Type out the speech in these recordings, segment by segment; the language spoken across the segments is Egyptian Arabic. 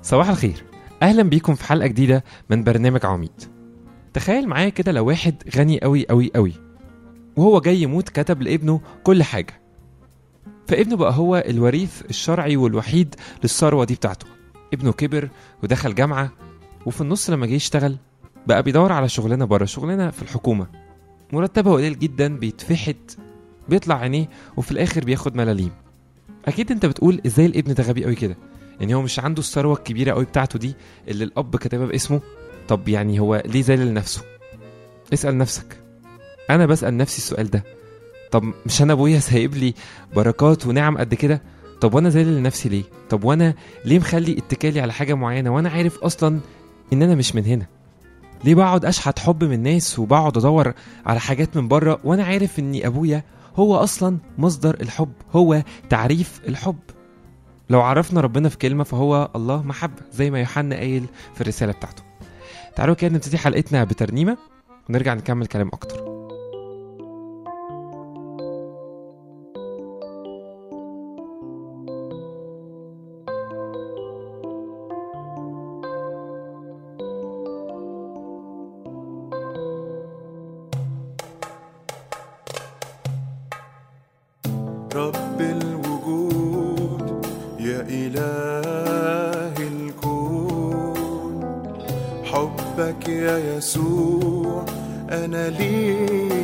صباح الخير اهلا بيكم في حلقه جديده من برنامج عميد تخيل معايا كده لو واحد غني قوي قوي قوي وهو جاي يموت كتب لابنه كل حاجه فابنه بقى هو الوريث الشرعي والوحيد للثروه دي بتاعته ابنه كبر ودخل جامعه وفي النص لما جه يشتغل بقى بيدور على شغلانه بره شغلانه في الحكومه مرتبه قليل جدا بيتفحت بيطلع عينيه وفي الاخر بياخد ملاليم اكيد انت بتقول ازاي الابن ده غبي قوي كده يعني هو مش عنده الثروه الكبيره قوي بتاعته دي اللي الاب كتبها باسمه طب يعني هو ليه ذلل نفسه اسال نفسك انا بسال نفسي السؤال ده طب مش انا ابويا سايب لي بركات ونعم قد كده طب وانا ذلل لنفسي ليه طب وانا ليه مخلي اتكالي على حاجه معينه وانا عارف اصلا ان انا مش من هنا ليه بقعد اشحت حب من الناس وبقعد ادور على حاجات من بره وانا عارف اني ابويا هو اصلا مصدر الحب هو تعريف الحب لو عرفنا ربنا في كلمة فهو الله محبة زي ما يوحنا قايل في الرسالة بتاعته تعالوا كده نبتدي حلقتنا بترنيمة ونرجع نكمل كلام أكتر رب الوجود يا إله الكون حبك يا يسوع أنا لي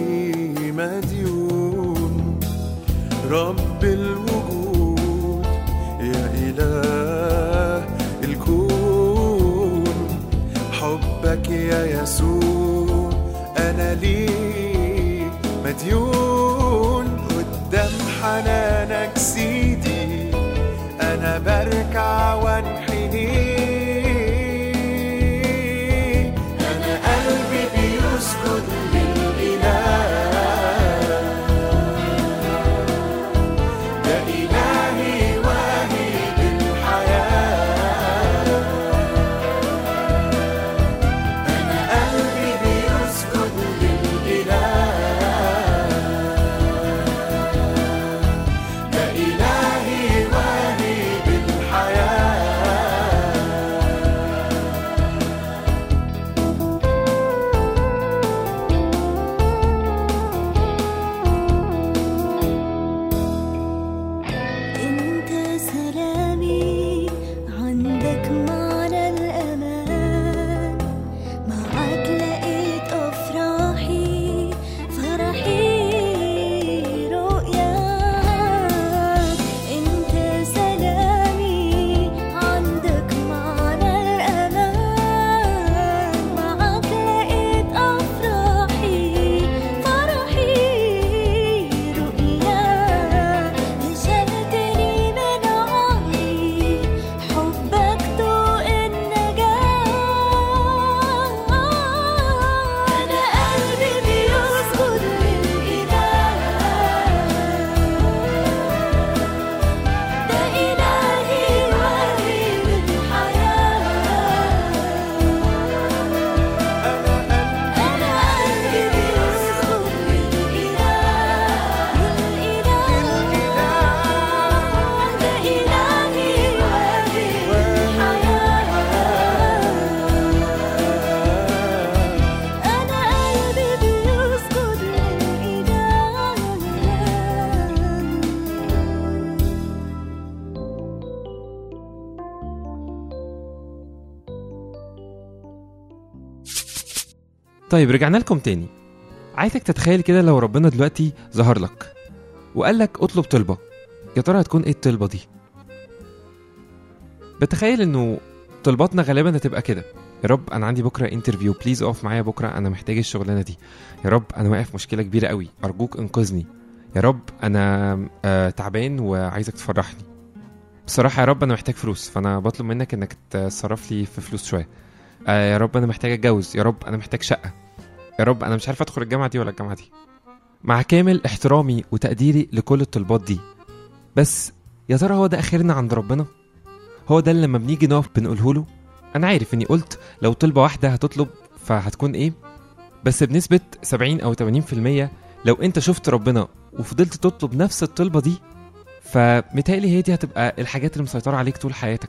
مديون رب الوجود يا إله الكون حبك يا يسوع أنا لي مديون قدام حنانك سيدي أنا بركع وانحني أنا قلبي بيسجد للإله ده إلهي واهب الحياة أنا قلبي بيسجد للإله ده إلهي واهب الحياة انت سلامي عندك معنى الامان معاك لقيت افراحي فرحي رؤياك انت سلامي عندك معنى الامان معاك لقيت افراحي فرحي رؤياك نشلتني من عمري حبك ضوء النجاة أنا قلبي بيسجد للإله ده إلهي وهيب الحياة أنا قلبي بيسجد للإله للإله ده إلهي وهيب الحياة أنا قلبي بيسجد للإله طيب رجعنا لكم تاني عايزك تتخيل كده لو ربنا دلوقتي ظهر لك وقال لك اطلب طلبة يا ترى هتكون ايه الطلبة دي بتخيل انه طلباتنا غالبا هتبقى كده يا رب انا عندي بكره انترفيو بليز اقف معايا بكره انا محتاج الشغلانه دي يا رب انا واقف في مشكله كبيره قوي ارجوك انقذني يا رب انا آه تعبان وعايزك تفرحني بصراحه يا رب انا محتاج فلوس فانا بطلب منك انك تصرف لي في فلوس شويه آه يا رب انا محتاج اتجوز يا رب انا محتاج شقه يا رب انا مش عارف ادخل الجامعه دي ولا الجامعه دي مع كامل احترامي وتقديري لكل الطلبات دي بس يا ترى هو ده اخرنا عند ربنا هو ده اللي لما بنيجي نقف بنقوله له انا عارف اني قلت لو طلبه واحده هتطلب فهتكون ايه بس بنسبه 70 او 80% لو انت شفت ربنا وفضلت تطلب نفس الطلبه دي فمتهيألي هي دي هتبقى الحاجات اللي مسيطره عليك طول حياتك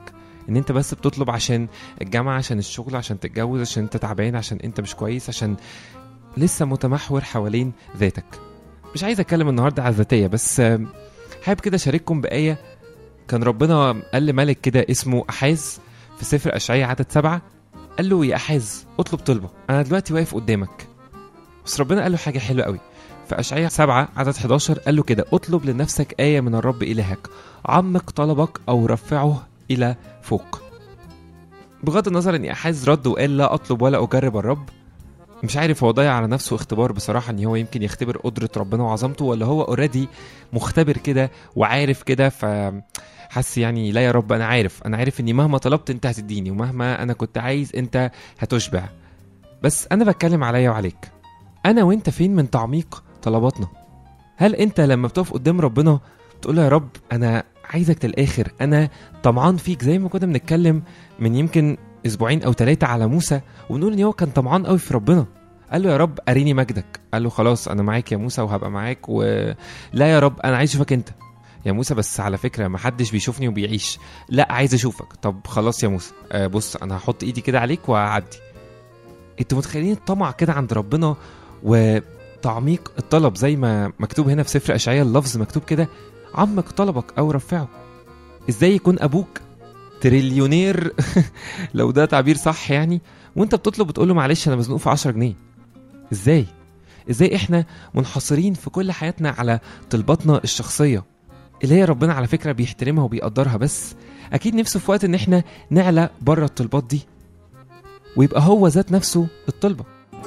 ان انت بس بتطلب عشان الجامعه عشان الشغل عشان تتجوز عشان انت تعبان عشان انت مش كويس عشان لسه متمحور حوالين ذاتك مش عايز اتكلم النهارده على الذاتيه بس آم، حابب كده اشارككم بايه كان ربنا قال لملك كده اسمه احاز في سفر اشعياء عدد سبعة قال له يا احاز اطلب طلبه انا دلوقتي واقف قدامك بس ربنا قال له حاجه حلوه قوي في اشعياء 7 عدد 11 قال له كده اطلب لنفسك ايه من الرب الهك عمق طلبك او رفعه الى فوق بغض النظر ان احاز رد وقال لا اطلب ولا اجرب الرب مش عارف هو ضيع على نفسه اختبار بصراحه ان هو يمكن يختبر قدره ربنا وعظمته ولا هو اوريدي مختبر كده وعارف كده ف حس يعني لا يا رب انا عارف انا عارف اني مهما طلبت انت هتديني ومهما انا كنت عايز انت هتشبع بس انا بتكلم عليا وعليك انا وانت فين من تعميق طلباتنا هل انت لما بتقف قدام ربنا تقول له يا رب انا عايزك للاخر انا طمعان فيك زي ما كنا بنتكلم من يمكن اسبوعين او ثلاثه على موسى ونقول ان هو كان طمعان قوي في ربنا قال له يا رب اريني مجدك قال له خلاص انا معاك يا موسى وهبقى معاك ولا يا رب انا عايز اشوفك انت يا موسى بس على فكره ما حدش بيشوفني وبيعيش لا عايز اشوفك طب خلاص يا موسى آه بص انا هحط ايدي كده عليك وهعدي انتوا متخيلين الطمع كده عند ربنا وتعميق الطلب زي ما مكتوب هنا في سفر اشعياء اللفظ مكتوب كده عمق طلبك او رفعه ازاي يكون ابوك تريليونير لو ده تعبير صح يعني وانت بتطلب بتقول له معلش انا مزنوق في 10 جنيه ازاي ازاي احنا منحصرين في كل حياتنا على طلباتنا الشخصيه اللي هي ربنا على فكره بيحترمها وبيقدرها بس اكيد نفسه في وقت ان احنا نعلى بره الطلبات دي ويبقى هو ذات نفسه الطلبه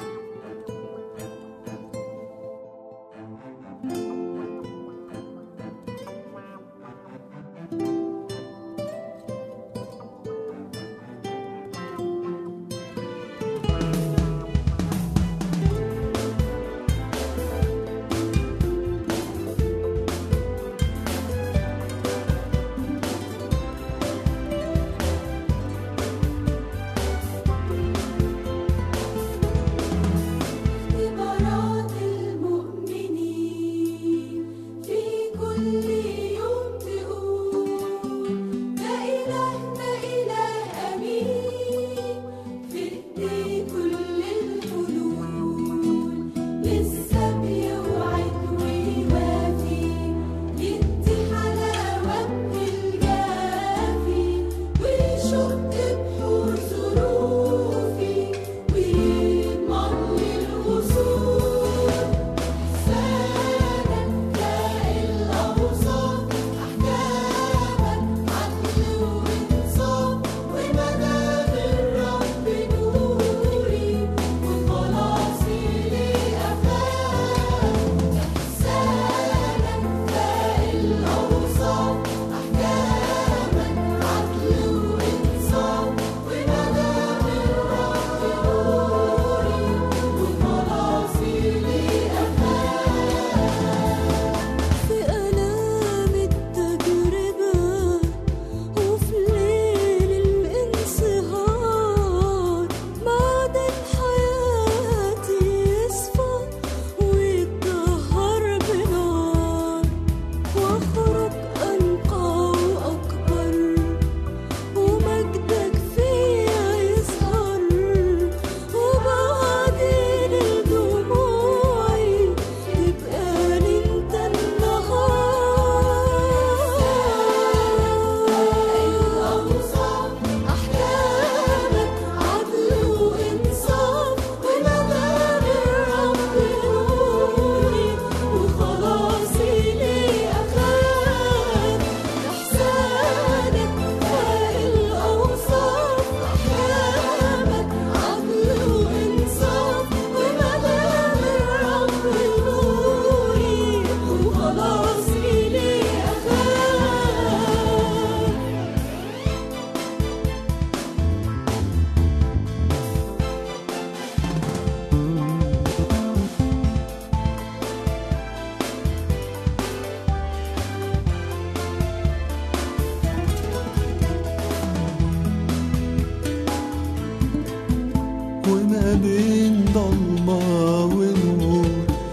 اختبارات المؤمنين في كل يوم تقول ده إلهنا إله أمين في إيديه كل الحلول لسه بيوعد ويوافي يدي حلاوة الجافي ويشق بحور ظروفي ويضمن لي الوصول إحسانك لاقي الأوصاف أحكامك عدل وإنصاف ومنام الرب نوري وخلاصي ليه أخاف إحسانك لاقي الأوصاف أحكامك عدل وإنصاف ومنام الرب نوري وخلاصي ليه في آلام التجربة وفي ليل الانصهار معدن حياتي يصفى ويتطهر بنار واخرج أنقى وأكبر ومجدك فيا يظهر وبعدين دموعي تبقى انت النهار الأوصاف أحكامك عدل وإنصاف ومدام الرب نوري وخلاصي ليه أخاف إحسانك فاق الأوصاف أحكامك عدل وإنصاف ومدام الرب نوري وخلاصي ليه أخاف وما بين ضلمة ونور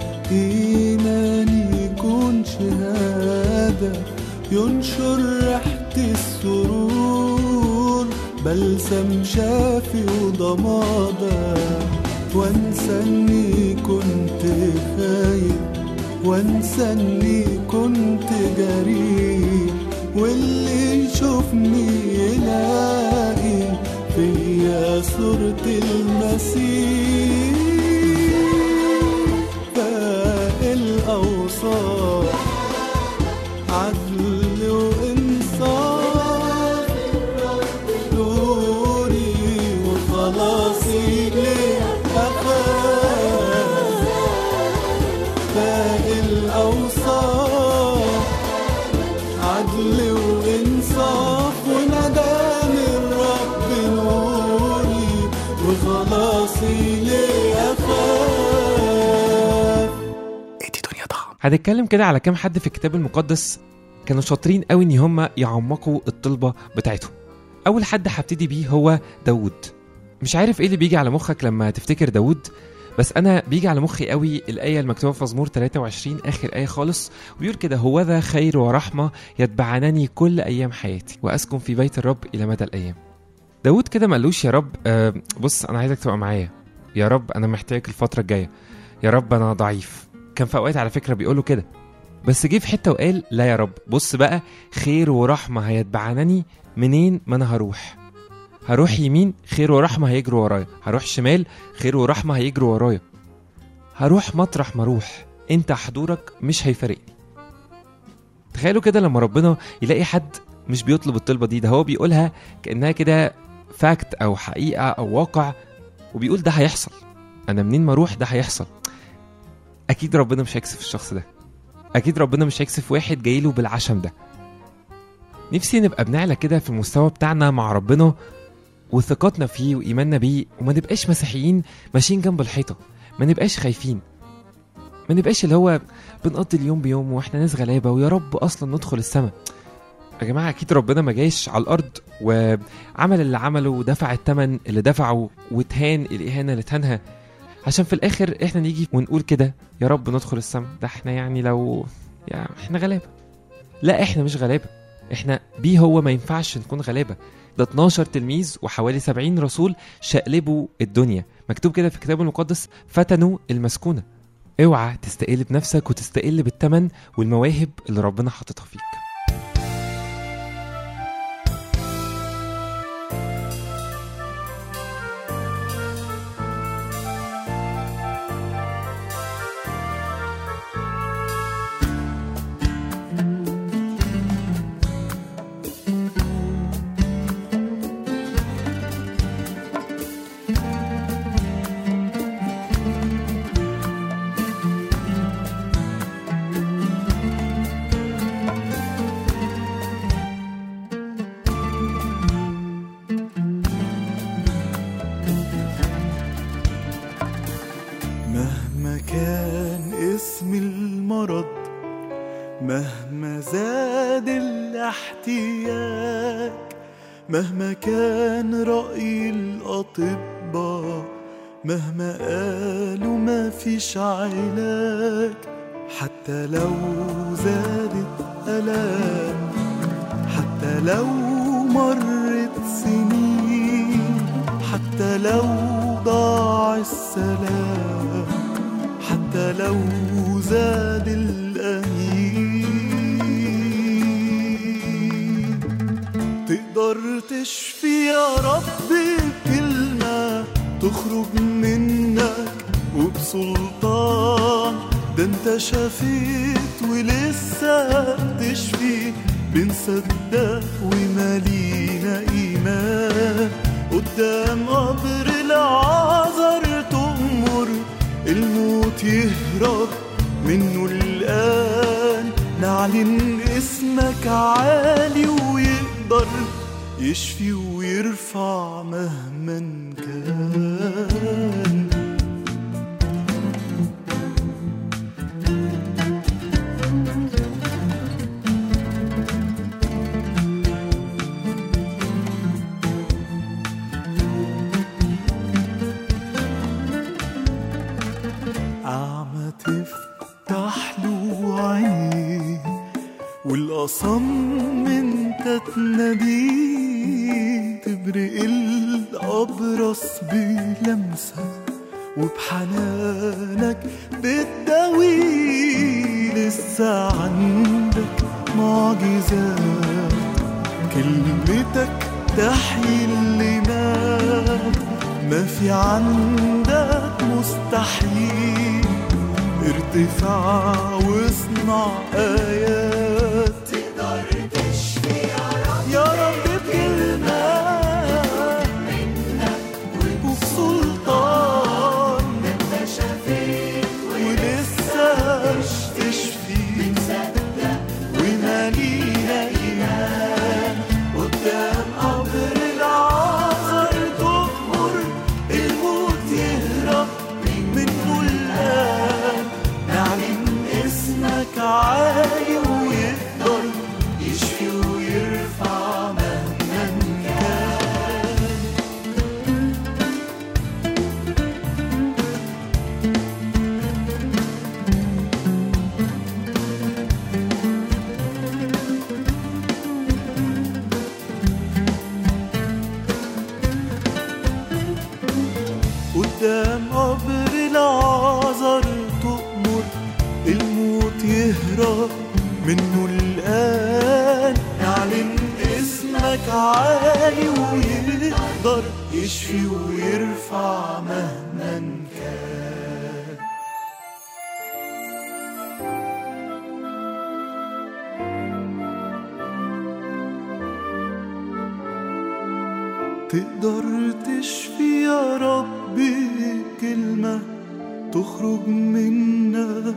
إيماني يكون شهادة ينشر ريحة السرور بلسم شافي وضمادة وانسى اني كنت خايف وانسى اني كنت جريء واللي يشوفني يلاقي فيا صورة المسيح باقي الأوصاف عدل وإنصاف نوري وخلاصي لأخاف باقي الأوصاف عدل وإنصاف وندم الرب نوري وخلاصي لأخاف هنتكلم كده على كام حد في الكتاب المقدس كانوا شاطرين قوي ان هم يعمقوا الطلبه بتاعتهم اول حد هبتدي بيه هو داوود مش عارف ايه اللي بيجي على مخك لما تفتكر داوود بس انا بيجي على مخي قوي الايه المكتوبه في مزمور 23 اخر ايه خالص وبيقول كده هوذا خير ورحمه يتبعنني كل ايام حياتي واسكن في بيت الرب الى مدى الايام داوود كده ما قالوش يا رب آه بص انا عايزك تبقى معايا يا رب انا محتاجك الفتره الجايه يا رب انا ضعيف كان في اوقات على فكره بيقولوا كده بس جه في حته وقال لا يا رب بص بقى خير ورحمه هيتبعنني منين ما انا هروح هروح يمين خير ورحمه هيجروا ورايا هروح شمال خير ورحمه هيجروا ورايا هروح مطرح ما اروح انت حضورك مش هيفارقني تخيلوا كده لما ربنا يلاقي حد مش بيطلب الطلبه دي ده هو بيقولها كانها كده فاكت او حقيقه او واقع وبيقول ده هيحصل انا منين ما اروح ده هيحصل اكيد ربنا مش هيكسف الشخص ده اكيد ربنا مش هيكسف واحد جاي له بالعشم ده نفسي نبقى بنعلى كده في المستوى بتاعنا مع ربنا وثقتنا فيه وايماننا بيه وما نبقاش مسيحيين ماشيين جنب الحيطه ما نبقاش خايفين ما نبقاش اللي هو بنقضي اليوم بيوم واحنا ناس غلابه ويا رب اصلا ندخل السماء يا جماعه اكيد ربنا ما جايش على الارض وعمل اللي عمله ودفع الثمن اللي دفعه وتهان الاهانه اللي تهانها عشان في الاخر احنا نيجي ونقول كده يا رب ندخل السماء ده احنا يعني لو يعني احنا غلابه لا احنا مش غلابه احنا بيه هو ما ينفعش نكون غلابه ده 12 تلميذ وحوالي 70 رسول شقلبوا الدنيا مكتوب كده في الكتاب المقدس فتنوا المسكونه اوعى تستقل بنفسك وتستقل بالتمن والمواهب اللي ربنا حاططها فيك مهما كان اسم المرض مهما زاد الاحتياج مهما كان رأي الأطباء مهما قالوا ما فيش علاج حتى لو زادت ألام حتى لو مرت سنين حتى لو ضاع السلام حتى لو زاد الأنين تقدر تشفي يا رب بكلمة تخرج منك وبسلطان ده انت شفيت ولسه بتشفي بنصدق ومالينا ايمان قدام قبر العذر تأمر الموت يهرب منه الآن نعلن اسمك عالي ويقدر يشفي ويرفع مهما كان أعمى تفتح له عينيه والأصم انت تناديه تبرق تبرق الأبرص بلمسة وبحنانك بتداوي لسه عندك معجزات كلمتك تحيي اللي مات ما في عندك مستحيل ارتفاع واصنع آيات تقدر تشفي يا رب بكلمة وبسلطان انت شفيت ولسه تشفي ومالينا إيمان قدام قبر العذر تؤمر الموت يهرب منه الآن نعلن اسمك عالي ويقدر يشفي ويرفع مهما كان قدام قبر العذر تؤمر الموت يهرب منه الآن نعلن اسمك عالي ويقدر يشفي ويرفع مهما كان تقدر تشفي يا ربي كلمة تخرج منك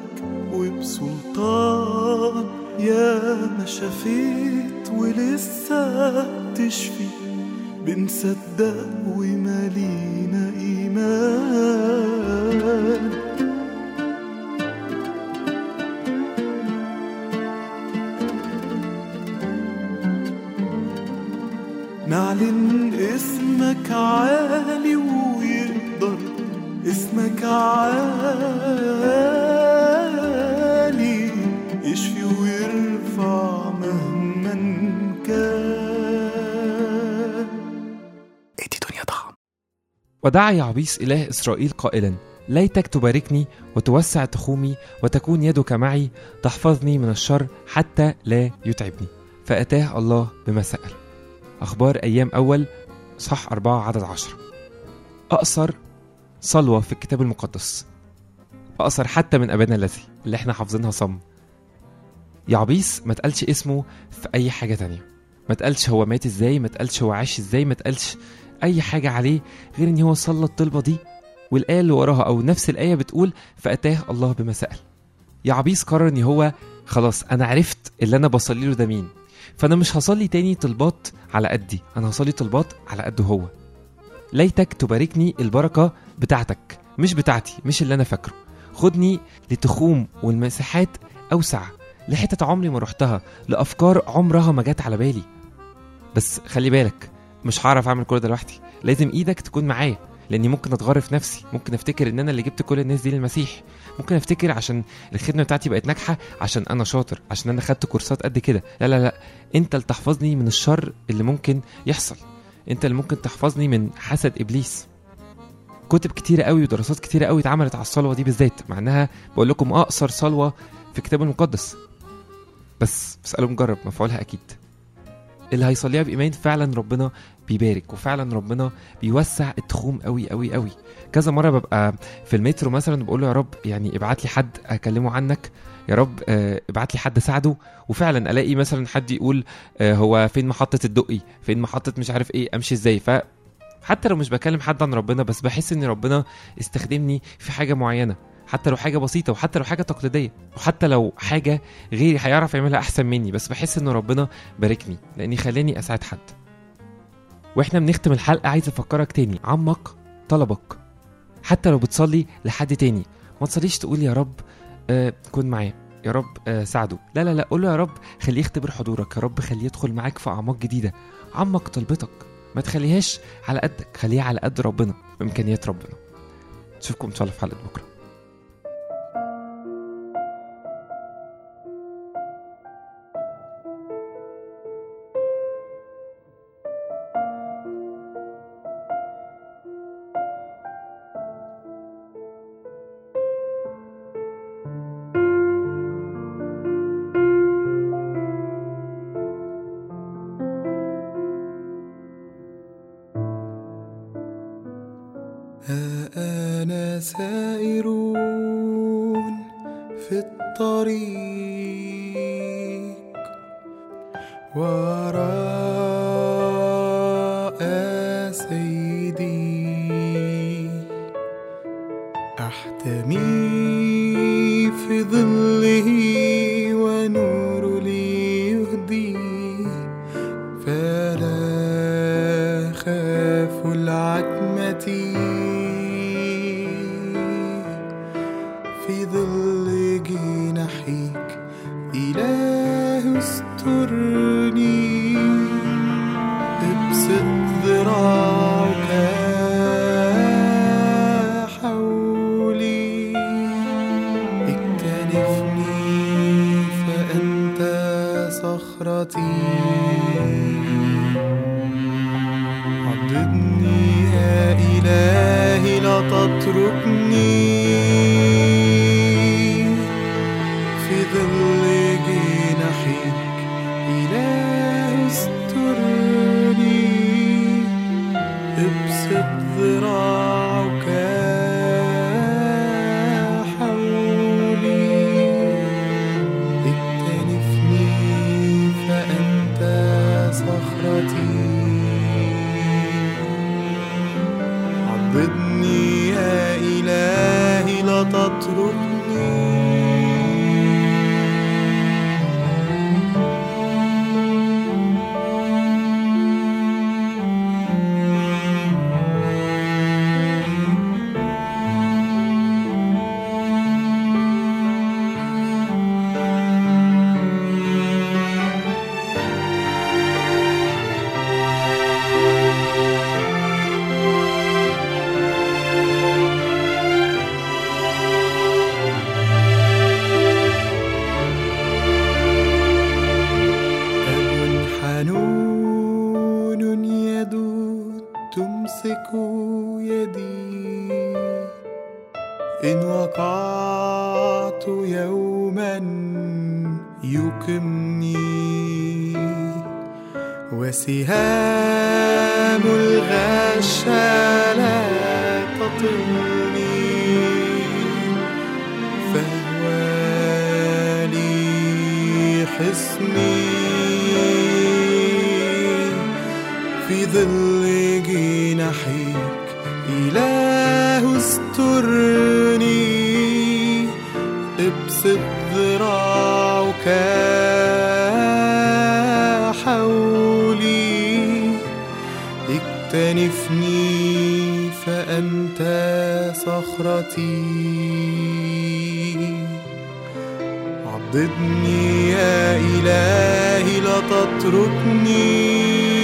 وبسلطان يا ما شفيت ولسه تشفي بنصدق ومالينا إيمان نعلن اسمك عالي ويقدر اسمك عالي يشفي ويرفع مهما كان ادي دنيا طعم ودعا يعبيس إله إسرائيل قائلا ليتك تباركني وتوسع تخومي وتكون يدك معي تحفظني من الشر حتى لا يتعبني فأتاه الله بما سأل أخبار أيام أول صح أربعة عدد عشرة أقصر صلوة في الكتاب المقدس أقصر حتى من أبانا الذي اللي احنا حافظينها صم يعبيس ما تقالش اسمه في أي حاجة تانية ما تقالش هو مات ازاي ما تقالش هو عاش ازاي ما تقالش أي حاجة عليه غير إن هو صلى الطلبة دي والآية اللي وراها أو نفس الآية بتقول فأتاه الله بما سأل يعبيس قرر إن هو خلاص أنا عرفت اللي أنا بصلي له ده مين فأنا مش هصلي تاني طلبات على قدي أنا هصلي طلبات على قده هو ليتك تباركني البركة بتاعتك مش بتاعتي مش اللي أنا فاكره خدني لتخوم والمساحات أوسع لحتت عمري ما رحتها لأفكار عمرها ما جت على بالي بس خلي بالك مش هعرف أعمل كل ده لوحدي لازم إيدك تكون معايا لاني ممكن اتغر في نفسي ممكن افتكر ان انا اللي جبت كل الناس دي للمسيح ممكن افتكر عشان الخدمه بتاعتي بقت ناجحه عشان انا شاطر عشان انا خدت كورسات قد كده لا لا لا انت اللي تحفظني من الشر اللي ممكن يحصل انت اللي ممكن تحفظني من حسد ابليس كتب كتيرة قوي ودراسات كتيرة قوي اتعملت على الصلوة دي بالذات مع انها بقول لكم اقصر صلوة في الكتاب المقدس بس اسألوا مجرب مفعولها اكيد اللي هيصليها بإيمان فعلا ربنا بيبارك وفعلا ربنا بيوسع التخوم قوي قوي قوي كذا مرة ببقى في المترو مثلا بقول له يا رب يعني ابعت لي حد اكلمه عنك يا رب آه، ابعت لي حد ساعده وفعلا الاقي مثلا حد يقول آه، هو فين محطة الدقي فين محطة مش عارف ايه امشي ازاي ف حتى لو مش بكلم حد عن ربنا بس بحس ان ربنا استخدمني في حاجة معينة حتى لو حاجة بسيطة وحتى لو حاجة تقليدية وحتى لو حاجة غيري هيعرف يعملها أحسن مني بس بحس إن ربنا باركني لأني خلاني أساعد حد واحنا بنختم الحلقة عايز أفكرك تاني عمق طلبك حتى لو بتصلي لحد تاني ما تصليش تقول يا رب آه كن معاه يا رب آه ساعده لا لا لا قول له يا رب خليه يختبر حضورك يا رب خليه يدخل معاك في أعماق جديدة عمق طلبتك ما تخليهاش على قدك خليها على قد ربنا بإمكانيات ربنا نشوفكم إن شاء الله في حلقة بكرة الطريق وراء سيدي أحتمي في ظله ونور لي يهدي فلا خاف العتمة في ظل جناحيك إله استرني ابسط ذراعك حولي اكتنفني فأنت صخرتي عضدني يا إلهي لا تتركني في ظل جناحيك إله استرني ابسط ذراعك حولي اكتنفني فأنت صخرتي عضدني يا إلهي لا تتركني أب حنون يدود تمسك يدي إن وقعت يوما يقمني وسهام الغش لا تطلني فهو لي حصني في ظل جناحيك إله استرني ابسط ذراعك حولي اكتنفني فأنت صخرتي عضدني يا إلهي لا تتركني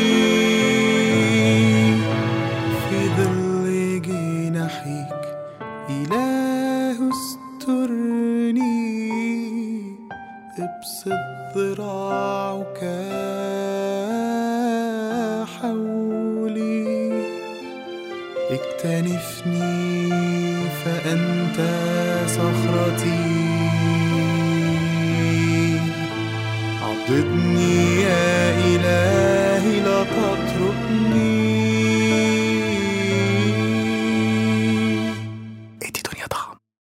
في ظل جناحيك إله استرني ابسط ذراعك حولي اكتنفني فأنت صخرتي عضدني يا إلهي لا تتركني